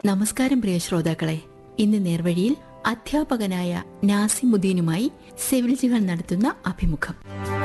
നമസ്കാരം പ്രിയ ശ്രോതാക്കളെ ഇന്ന് നേർവഴിയിൽ അധ്യാപകനായ നാസിമുദ്ദീനുമായി സെവിൽജികൾ നടത്തുന്ന അഭിമുഖം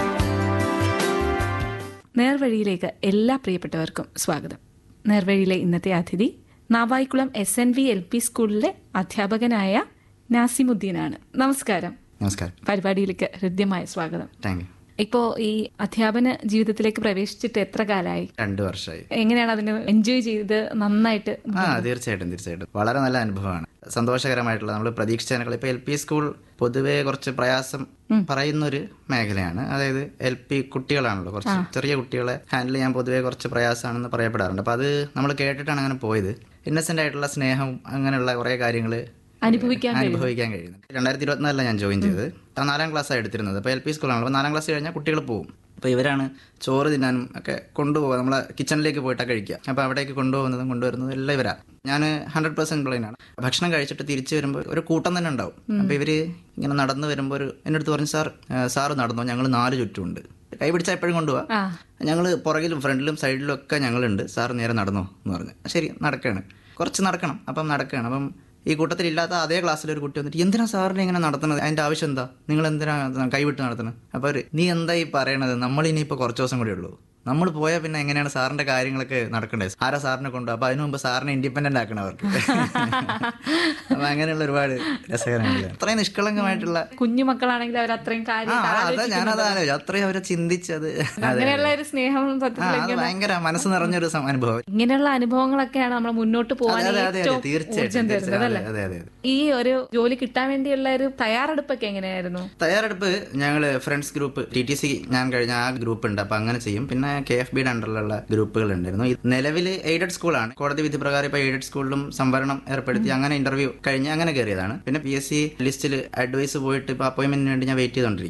നേർവഴിയിലേക്ക് എല്ലാ പ്രിയപ്പെട്ടവർക്കും സ്വാഗതം നേർവഴിയിലെ ഇന്നത്തെ അതിഥി Navaikulam S N V L P സ്കൂളിലെ അധ്യാപകനായ നാസിമുദ്ദീനാണ് നമസ്കാരം നമസ്കാരം പരിപാടിയിലേക്ക് ഹൃദ്യമായ സ്വാഗതം താങ്ക് യു ഇപ്പോ ഈ അധ്യാപന ജീവിതത്തിലേക്ക് പ്രവേശിച്ചിട്ട് എത്ര കാലമായി രണ്ടു വർഷമായി എങ്ങനെയാണ് അതിന് എൻജോയ് ചെയ്ത് നന്നായിട്ട് ആ തീർച്ചയായിട്ടും തീർച്ചയായിട്ടും വളരെ നല്ല അനുഭവമാണ് സന്തോഷകരമായിട്ടുള്ള നമ്മൾ പ്രതീക്ഷിച്ചതിനേക്കാൾ ഇപ്പൊ എൽ പി സ്കൂൾ പൊതുവെ കുറച്ച് പ്രയാസം പറയുന്ന ഒരു മേഖലയാണ് അതായത് എൽ പി കുട്ടികളാണല്ലോ കുറച്ച് ചെറിയ കുട്ടികളെ ഹാൻഡിൽ ചെയ്യാൻ പൊതുവെ കുറച്ച് പ്രയാസമാണെന്ന് പറയപ്പെടാറുണ്ട് അപ്പൊ അത് നമ്മൾ കേട്ടിട്ടാണ് അങ്ങനെ പോയത് ഇന്നസെന്റ് ആയിട്ടുള്ള സ്നേഹം അങ്ങനെയുള്ള കുറെ കാര്യങ്ങൾ അനുഭവിക്കാൻ അനുഭവിക്കാൻ കഴിയുന്നത് രണ്ടായിരത്തി ഇരുപത്തിനാലിലാണ് ഞാൻ ജോയിൻ ചെയ്തത് ആ നാലാം ക്ലാസ്സാണ് എടുത്തിരുന്നത് അപ്പോൾ എൽ പി സ്കൂളാണ് അപ്പോൾ നാലാം ക്ലാസ് കഴിഞ്ഞാൽ കുട്ടികൾ പോകും അപ്പോൾ ഇവരാണ് ചോറ് തിന്നാനും ഒക്കെ കൊണ്ടുപോകുക നമ്മളെ കിച്ചണിലേക്ക് പോയിട്ടാണ് കഴിക്കുക അപ്പോൾ അവിടേക്ക് കൊണ്ടുപോകുന്നതും കൊണ്ടുവരുന്നതും എല്ലാം ഇവരാ ഞാൻ ഹൺഡ്രഡ് പെർസെന്റ് ബ്ലൈനാണ് ഭക്ഷണം കഴിച്ചിട്ട് തിരിച്ചു വരുമ്പോൾ ഒരു കൂട്ടം തന്നെ ഉണ്ടാവും അപ്പോൾ ഇവര് ഇങ്ങനെ നടന്നു വരുമ്പോൾ ഒരു എൻ്റെ അടുത്ത് പറഞ്ഞു സാർ സാറ് നടന്നോ ഞങ്ങൾ നാല് ചുറ്റുമുണ്ട് കൈ പിടിച്ചാൽ എപ്പോഴും കൊണ്ടുപോവാ ആ ഞങ്ങൾ പുറകിലും ഫ്രണ്ടിലും സൈഡിലും ഒക്കെ ഞങ്ങളുണ്ട് സാർ നേരെ നടന്നോ എന്ന് പറഞ്ഞു ശരി നടക്കുകയാണ് കുറച്ച് നടക്കണം അപ്പം നടക്കുകയാണ് അപ്പം ഈ കൂട്ടത്തിൽ ഇല്ലാത്ത അതേ ക്ലാസ്സിൽ ഒരു കുട്ടി വന്നിട്ട് എന്തിനാ സാറിനെ ഇങ്ങനെ നടത്തുന്നത് അതിന്റെ ആവശ്യം എന്താ നിങ്ങൾ എന്തിനാ കൈവിട്ട് നടത്തുന്നത് അപ്പോൾ അവര്, നീ എന്താ ഈ പറയണത് നമ്മൾ ഇനിയിപ്പോൾ കുറച്ച് ദിവസം കൂടി ഉള്ളൂ നമ്മൾ പോയാൽ പിന്നെ എങ്ങനെയാണ് സാറിന്റെ കാര്യങ്ങളൊക്കെ നടക്കണ്ടേ ആരാ സാറിനെ കൊണ്ടു അപ്പൊ അതിനു മുമ്പ് സാറിനെ ഇൻഡിപെൻഡന്റ് ആക്കണം അവർക്ക് അപ്പൊ അങ്ങനെയുള്ള ഒരുപാട് രസകരമല്ലേ അത്രയും നിഷ്കളങ്കമായിട്ടുള്ള കുഞ്ഞു മക്കളാണെങ്കിൽ അവർ അത്രയും ആ കാര്യം അതാ ഞാനത് ആലോചിച്ചു അത്രയും അവരെ ചിന്തിച്ചത് അതെ അങ്ങനെയുള്ള ഒരു സ്നേഹം ആ, സത്യത്തിൽ അത് ഭയങ്കര മനസ്സ് നിറഞ്ഞൊരു സം- അനുഭവം ഇങ്ങനെയുള്ള അനുഭവങ്ങളൊക്കെയാണ് നമ്മൾ മുന്നോട്ട് പോകാൻ അതെ അതെ അതെ ഏറ്റവും തീർച്ചയായിട്ടും ഊർജ്ജം തരുന്നത് തീർച്ചയായിട്ടും. അല്ലേ അതെ അതെ അതെ ഈ ഒരു ജോലി കിട്ടാൻ വേണ്ടിയുള്ള ഒരു തയ്യാറെടുപ്പൊക്കെ എങ്ങനെയായിരുന്നു തയ്യാറെടുപ്പ് ഞങ്ങൾ friends group T T C ഞാൻ കഴിഞ്ഞ ആ ഗ്രൂപ്പ് ഉണ്ട് അപ്പൊ അങ്ങനെ ചെയ്യും പിന്നെ കെ എഫ് ബിയുടെ അണ്ടറിലുള്ള ഗ്രൂപ്പുകൾ ഉണ്ടായിരുന്നു നിലവിൽ എയ്ഡഡ് സ്കൂളാണ് കോടതി വിധി പ്രകാരം ഇപ്പൊ എയ്ഡഡ് സ്കൂളിലും സംവരണം ഏർപ്പെടുത്തി അങ്ങനെ ഇന്റർവ്യൂ കഴിഞ്ഞ് അങ്ങനെ കയറിയതാണ് പിന്നെ പി എസ് സി ലിസ്റ്റിൽ അഡ്വൈസ് പോയിട്ട് ഇപ്പൊ അപ്പോയിന്റ്മെന്റിന് വേണ്ടി ഞാൻ വെയിറ്റ് ചെയ്തോണ്ടിരിക്കും